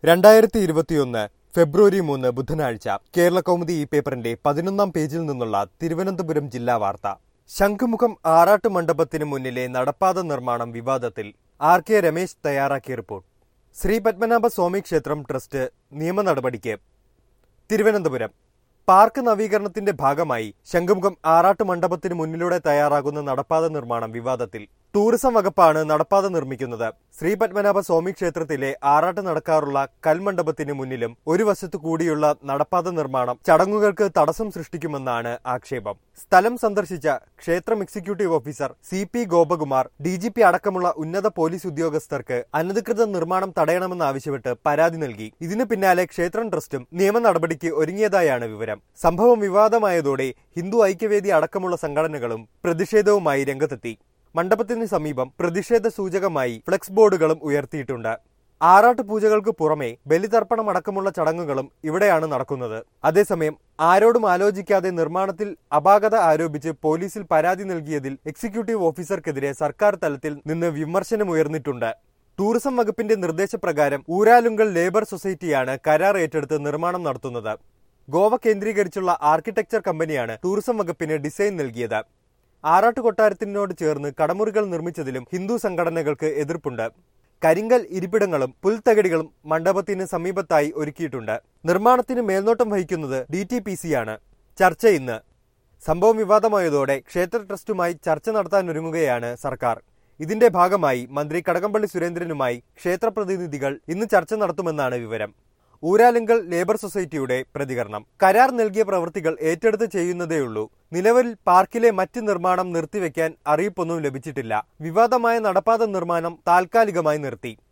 രണ്ടായിരത്തി ഇരുപത്തിയൊന്ന് ഫെബ്രുവരി മൂന്ന് ബുധനാഴ്ച കേരള കൗമുദി ഈ പേപ്പറിന്റെ പതിനൊന്നാം പേജിൽ നിന്നുള്ള തിരുവനന്തപുരം ജില്ലാ വാർത്ത ശംഖുമുഖം ആറാട്ട് മണ്ഡപത്തിന് മുന്നിലെ നടപ്പാത നിർമ്മാണം വിവാദത്തിൽ ആർ കെ രമേശ് തയ്യാറാക്കിയ റിപ്പോർട്ട് ശ്രീ പത്മനാഭ സ്വാമി ക്ഷേത്രം ട്രസ്റ്റ് നിയമ നടപടിക്ക് തിരുവനന്തപുരം പാർക്ക് നവീകരണത്തിന്റെ ഭാഗമായി ശംഖുമുഖം ആറാട്ട് മണ്ഡപത്തിന് മുന്നിലൂടെ തയ്യാറാകുന്ന നടപ്പാത നിർമ്മാണം വിവാദത്തിൽ ടൂറിസം വകുപ്പാണ് നടപ്പാത നിർമ്മിക്കുന്നത് ശ്രീ പത്മനാഭ സ്വാമി ക്ഷേത്രത്തിലെ ആറാട്ട് നടക്കാറുള്ള കൽമണ്ഡപത്തിന് മുന്നിലും ഒരു വശത്തു കൂടിയുള്ള നടപ്പാത നിർമ്മാണം ചടങ്ങുകൾക്ക് തടസ്സം സൃഷ്ടിക്കുമെന്നാണ് ആക്ഷേപം സ്ഥലം സന്ദർശിച്ച ക്ഷേത്രം executive officer C P Gopakumar D G P അടക്കമുള്ള ഉന്നത പോലീസ് ഉദ്യോഗസ്ഥർക്ക് അനധികൃത നിർമ്മാണം തടയണമെന്നാവശ്യപ്പെട്ട് പരാതി നൽകി ഇതിനു പിന്നാലെ ക്ഷേത്രം ട്രസ്റ്റും നിയമ നടപടിക്ക് ഒരുങ്ങിയതായാണ് വിവരം സംഭവം വിവാദമായതോടെ ഹിന്ദു ഐക്യവേദി അടക്കമുള്ള സംഘടനകളും പ്രതിഷേധവുമായി രംഗത്തെത്തി മണ്ഡപത്തിന് സമീപം പ്രതിഷേധ സൂചകമായി ഫ്ലെക്സ് ബോർഡുകളും ഉയർത്തിയിട്ടുണ്ട് ആറാട്ട് പൂജകൾക്ക് പുറമെ ബലിതർപ്പണം അടക്കമുള്ള ചടങ്ങുകളും ഇവിടെയാണ് നടക്കുന്നത് അതേസമയം ആരോടും ആലോചിക്കാതെ നിർമ്മാണത്തിൽ അപാകത ആരോപിച്ച് പോലീസിൽ പരാതി നൽകിയതിൽ എക്സിക്യൂട്ടീവ് ഓഫീസർക്കെതിരെ സർക്കാർ തലത്തിൽ നിന്ന് വിമർശനമുയർന്നിട്ടുണ്ട് ടൂറിസം വകുപ്പിന്റെ നിർദ്ദേശപ്രകാരം ഊരാലുങ്കൽ ലേബർ സൊസൈറ്റിയാണ് കരാർ ഏറ്റെടുത്ത് നിർമ്മാണം നടത്തുന്നത് ഗോവ കേന്ദ്രീകരിച്ചുള്ള ആർക്കിടെക്ചർ കമ്പനിയാണ് ടൂറിസം വകുപ്പിന് ഡിസൈൻ നൽകിയത് ആറാട്ട് കൊട്ടാരത്തിനോട് ചേർന്ന് കടമുറികൾ നിർമ്മിച്ചതിലും ഹിന്ദു സംഘടനകൾക്ക് എതിർപ്പുണ്ട് കരിങ്കൽ ഇരിപ്പിടങ്ങളും പുൽത്തകടികളും മണ്ഡപത്തിന് സമീപത്തായി ഒരുക്കിയിട്ടുണ്ട് നിർമ്മാണത്തിന് മേൽനോട്ടം വഹിക്കുന്നത് ഡി ടി പി സിയാണ് ചർച്ച ഇന്ന് സംഭവം വിവാദമായതോടെ ക്ഷേത്ര ട്രസ്റ്റുമായി ചർച്ച നടത്താനൊരുങ്ങുകയാണ് സർക്കാർ ഇതിന്റെ ഭാഗമായി മന്ത്രി കടകംപള്ളി സുരേന്ദ്രനുമായി ക്ഷേത്രപ്രതിനിധികൾ ഇന്ന് ചർച്ച നടത്തുമെന്നാണ് വിവരം ഊരാലുങ്കൽ ലേബർ സൊസൈറ്റിയുടെ പ്രതികരണം കരാർ നൽകിയ പ്രവൃത്തികൾ ഏറ്റെടുത്ത് ചെയ്യുന്നതേയുള്ളൂ നിലവിൽ പാർക്കിലെ മറ്റ് നിർമ്മാണം നിർത്തിവെക്കാൻ അറിയിപ്പൊന്നും ലഭിച്ചിട്ടില്ല വിവാദമായ നടപ്പാത നിർമ്മാണം താൽക്കാലികമായി നിർത്തി